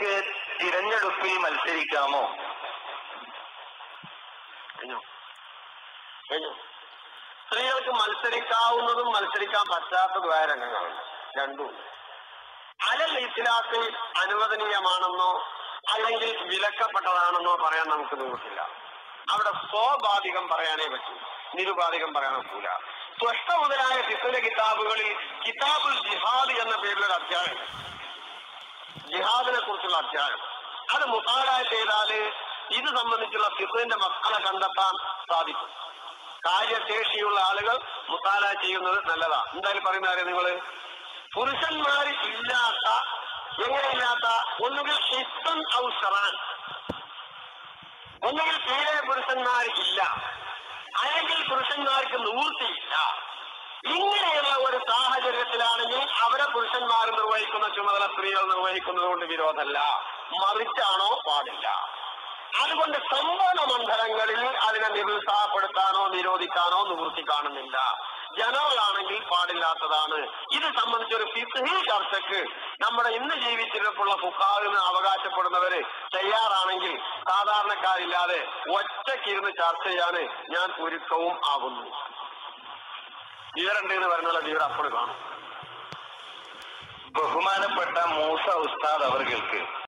സ്ത്രീകൾക്ക് തിരഞ്ഞെടുപ്പിൽ മത്സരിക്കാമോ കഴിഞ്ഞോ കഴിഞ്ഞു സ്ത്രീകൾക്ക് മത്സരിക്കാവുന്നതും മത്സരിക്കാൻ പറ്റാത്തതുമായ രംഗങ്ങളുണ്ട് രണ്ടും അലൽ ഇസ്ലാത്തിൽ അനുവദനീയമാണെന്നോ അല്ലെങ്കിൽ വിലക്കപ്പെട്ടതാണെന്നോ പറയാൻ നമുക്ക് നിവൃത്തില്ല അവിടെ സ്വാഭാവികം പറയാനേ പറ്റൂ നിരുപാധികം പറയാൻ ഒക്കില്ല സ്വഷ്ട മുതലായ ഫിസിന്റെ കിതാബുകളിൽ കിതാബുൽ ജിഹാദ് എന്ന പേരിലൊരു അധ്യായം ജിഹാദിനെ കുറിച്ചുള്ള അധ്യായം അത് മുത്താലായ ചെയ്താല് ഇത് സംബന്ധിച്ചുള്ള ഫിസിന്റെ മക്കളെ കണ്ടെത്താൻ സാധിക്കും കാര്യശേഷിയുള്ള ആളുകൾ മുത്താല ചെയ്യുന്നത് നല്ലതാ എന്തായാലും പറയുന്ന കാര്യം നിങ്ങള് പുരുഷന്മാർ ഇല്ലാത്ത എങ്ങനെയില്ലാത്ത ഒന്നുകിൽ ഹിസ്സൻ ഔഷറാൻ ഒന്നുകിൽ തീരെ പുരുഷന്മാർ ഇല്ല അല്ലെങ്കിൽ പുരുഷന്മാർക്ക് നിവൃത്തിയില്ല ഇങ്ങനെയുള്ള ഒരു സാഹചര്യത്തിലാണെങ്കിൽ അവരെ പുരുഷന്മാർ നിർവഹിക്കുന്ന ചുമതല സ്ത്രീകൾ നിർവഹിക്കുന്നത് കൊണ്ട് വിരോധമല്ല മറിച്ചാണോ പാടില്ല അതുകൊണ്ട് സമ്പൂർണ്ണ മണ്ഡലങ്ങളിൽ അതിനെ നിരുത്സാഹപ്പെടുത്താനോ നിരോധിക്കാനോ നിവൃത്തി കാണുന്നില്ല ജനറലാണെങ്കിൽ പാടില്ലാത്തതാണ് ഇത് സംബന്ധിച്ചൊരു ഫിസ്ഹി ചർച്ചക്ക് നമ്മുടെ ഇന്ന് ജീവിച്ചിരിപ്പുള്ള ഫുക്കാവിന് അവകാശപ്പെടുന്നവര് തയ്യാറാണെങ്കിൽ സാധാരണക്കാരില്ലാതെ ഒറ്റയ്ക്കിരുന്ന് ചർച്ച ചെയ്യാന് ഞാൻ ഒരുക്കവും ആകുന്നു വിവരണ്ട് എന്ന് പറഞ്ഞുള്ള വിവരം അപ്പോൾ കാണും ബഹുമാനപ്പെട്ട മൂസ ഉസ്താദ് അവർക്ക്